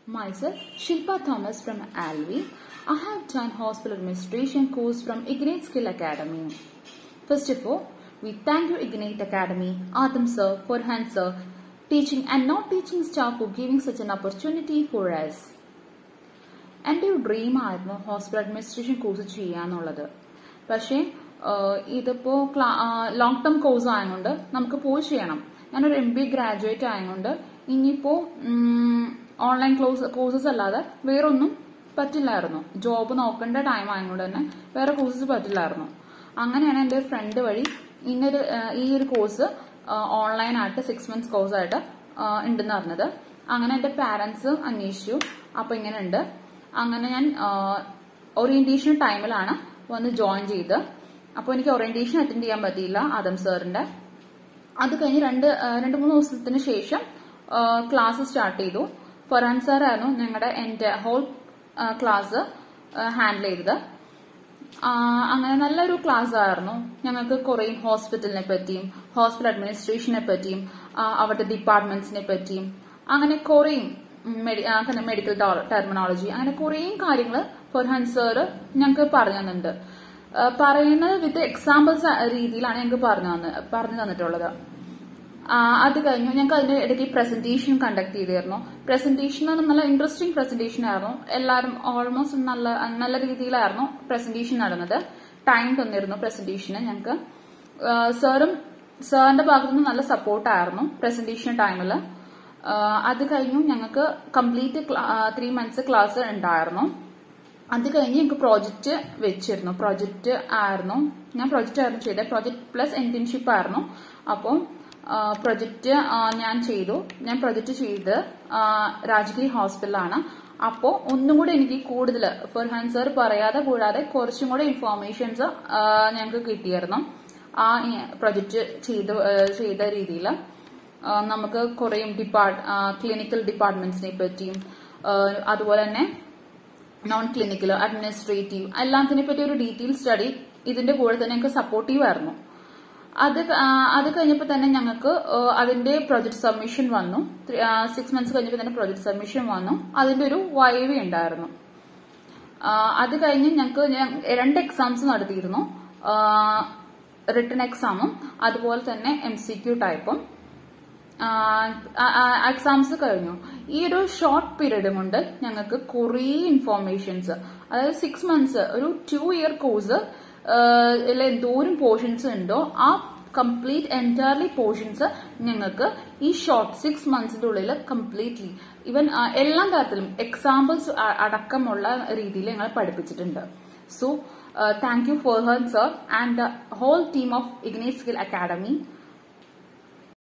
Myself, Shilpa Thomas from Alvi. I have done hospital administration course from Ignite Skill Academy. First of all, we thank you Ignite Academy, Adam sir, Farhan sir, teaching and not teaching staff for giving such an opportunity for us. എൻ്റെ ഒരു dream ആയിരുന്നു hospital administration course ചെയ്യാന്നുള്ളത് പക്ഷേ ഇതിപ്പോ long term course ആയതുകൊണ്ട് നമുക്ക് പോയി ചെയ്യണം ഞാനൊരു എം ബി ഗ്രാജുവേറ്റ് ആയതുകൊണ്ട് ഇനിയിപ്പോ ഓൺലൈൻ ക്ലോസ് കോഴ്സസ് അല്ലാതെ വേറൊന്നും പറ്റില്ലായിരുന്നു ജോബ് നോക്കേണ്ട ടൈം ആയതുകൊണ്ട് തന്നെ വേറെ കോഴ്സസ് പറ്റില്ലായിരുന്നു അങ്ങനെയാണ് എൻ്റെ ഫ്രണ്ട് വഴി ഇന്നൊരു ഈ ഒരു കോഴ്സ് ഓൺലൈൻ ആയിട്ട് സിക്സ് മന്ത്സ് കോഴ്സ് ആയിട്ട് ഉണ്ടെന്ന് പറഞ്ഞത് അങ്ങനെ എൻ്റെ പാരന്റ്സ് അന്വേഷിച്ചു അപ്പൊ ഇങ്ങനെ ഉണ്ട് അങ്ങനെ ഞാൻ ഓറിയന്റേഷൻ ടൈമിലാണ് വന്ന് ജോയിൻ ചെയ്ത് അപ്പോൾ എനിക്ക് ഓറിയന്റേഷൻ അറ്റൻഡ് ചെയ്യാൻ പറ്റിയില്ല ആദം സാറിന്റെ അത് കഴിഞ്ഞ് രണ്ട് രണ്ട് മൂന്ന് ദിവസത്തിന് ശേഷം ക്ലാസ് സ്റ്റാർട്ട് ചെയ്തു ഫറാൻ സാറായിരുന്നു ഞങ്ങളുടെ എൻ്റെ ഹോൾ ക്ലാസ് ഹാൻഡിൽ ചെയ്തത് അങ്ങനെ നല്ലൊരു ക്ലാസ് ആയിരുന്നു ഞങ്ങൾക്ക് കുറേ ഹോസ്പിറ്റലിനെ പറ്റിയും ഹോസ്പിറ്റൽ അഡ്മിനിസ്ട്രേഷനെ പറ്റിയും അവരുടെ ഡിപ്പാർട്ട്മെന്റ്സിനെ പറ്റിയും അങ്ങനെ കുറേയും മെഡിക്കൽ ടെർമിനോളജി അങ്ങനെ കുറേ കാര്യങ്ങൾ ഫർഹാൻ സാറ് ഞങ്ങൾക്ക് പറഞ്ഞു തന്നിട്ടുണ്ട് പറയുന്നത് വിത്ത് എക്സാമ്പിൾസ് രീതിയിലാണ് ഞങ്ങൾക്ക് പറഞ്ഞു തന്ന പറഞ്ഞു തന്നിട്ടുള്ളത് അത് കഴിഞ്ഞു ഞങ്ങൾക്ക് അതിന്റെ ഇടയ്ക്ക് പ്രസന്റേഷൻ കണ്ടക്ട് ചെയ്തിരുന്നു പ്രസന്റേഷൻ നല്ല ഇൻട്രസ്റ്റിംഗ് പ്രസന്റേഷൻ ആയിരുന്നു എല്ലാവരും ഓൾമോസ്റ്റ് നല്ല നല്ല രീതിയിലായിരുന്നു പ്രസന്റേഷൻ നടന്നത് ടൈം തന്നിരുന്നു പ്രസന്റേഷന് ഞങ്ങൾക്ക് സാറും സാറിന്റെ ഭാഗത്തുനിന്ന് നല്ല സപ്പോർട്ടായിരുന്നു പ്രസന്റേഷൻ ടൈമിൽ അത് കഴിഞ്ഞു ഞങ്ങൾക്ക് കംപ്ലീറ്റ് ത്രീ മന്ത്സ് ക്ലാസ് ഉണ്ടായിരുന്നു അത് കഴിഞ്ഞ് ഞങ്ങൾക്ക് പ്രോജക്റ്റ് വെച്ചിരുന്നു പ്രോജക്റ്റ് ആയിരുന്നു ഞാൻ പ്രോജക്റ്റ് ആയിരുന്നു ചെയ്തത് പ്രോജക്റ്റ് പ്ലസ് ഇന്റേൺഷിപ്പ് ആയിരുന്നു അപ്പോൾ പ്രൊജക്റ്റ് ഞാൻ ചെയ്തു ഞാൻ പ്രൊജക്റ്റ് ചെയ്ത് രാജഗിരി ഹോസ്പിറ്റലാണ് അപ്പോൾ ഒന്നും കൂടെ എനിക്ക് കൂടുതൽ ഫർഹാൻ സർ പറയാതെ കൂടാതെ കുറച്ചും കൂടെ ഇൻഫോർമേഷൻസ് ഞങ്ങൾക്ക് കിട്ടിയിരുന്നു ആ പ്രൊജക്റ്റ് ചെയ്ത് ചെയ്ത രീതിയിൽ നമുക്ക് കുറേ ഡിപ്പാർട്ട് ക്ലിനിക്കൽ ഡിപ്പാർട്ട്മെന്റ്സിനെ പറ്റിയും അതുപോലെ തന്നെ നോൺ ക്ലിനിക്കൽ അഡ്മിനിസ്ട്രേറ്റീവ് എല്ലാത്തിനെ പറ്റി ഒരു ഡീറ്റെയിൽ സ്റ്റഡി ഇതിന്റെ കൂടെ തന്നെ ഞങ്ങൾക്ക് സപ്പോർട്ടീവ് ആയിരുന്നു അത് അത് കഴിഞ്ഞപ്പോൾ തന്നെ ഞങ്ങൾക്ക് അതിന്റെ പ്രൊജക്ട് സബ്മിഷൻ വന്നു സിക്സ് മന്ത്സ് കഴിഞ്ഞപ്പോൾ തന്നെ പ്രൊജക്ട് സബ്മിഷൻ വന്നു അതിന്റെ ഒരു വൈവി ഉണ്ടായിരുന്നു അത് കഴിഞ്ഞ് ഞങ്ങൾക്ക് രണ്ട് എക്സാംസ് നടത്തിയിരുന്നു റിട്ടേൺ എക്സാമും അതുപോലെ തന്നെ എം സി ക്യു ടൈപ്പും എക്സാംസ് കഴിഞ്ഞു ഈ ഒരു ഷോർട്ട് പീരീഡ് കൊണ്ട് ഞങ്ങൾക്ക് കുറേ ഇൻഫോർമേഷൻസ് അതായത് സിക്സ് മന്ത്സ് ഒരു ടു ഇയർ കോഴ്സ് എന്തോരം പോർഷൻസ് ഉണ്ടോ ആ കംപ്ലീറ്റ് എൻറ്റയർലി പോർഷൻസ് ഞങ്ങൾക്ക് ഈ ഷോർട്ട് സിക്സ് മന്ത്സിന്റെ ഉള്ളിൽ കംപ്ലീറ്റ്ലി ഇവൻ എല്ലാ തരത്തിലും എക്സാമ്പിൾസ് അടക്കമുള്ള രീതിയിൽ ഞങ്ങൾ പഠിപ്പിച്ചിട്ടുണ്ട് so thank you for her sir and the whole team of Ignite skill academy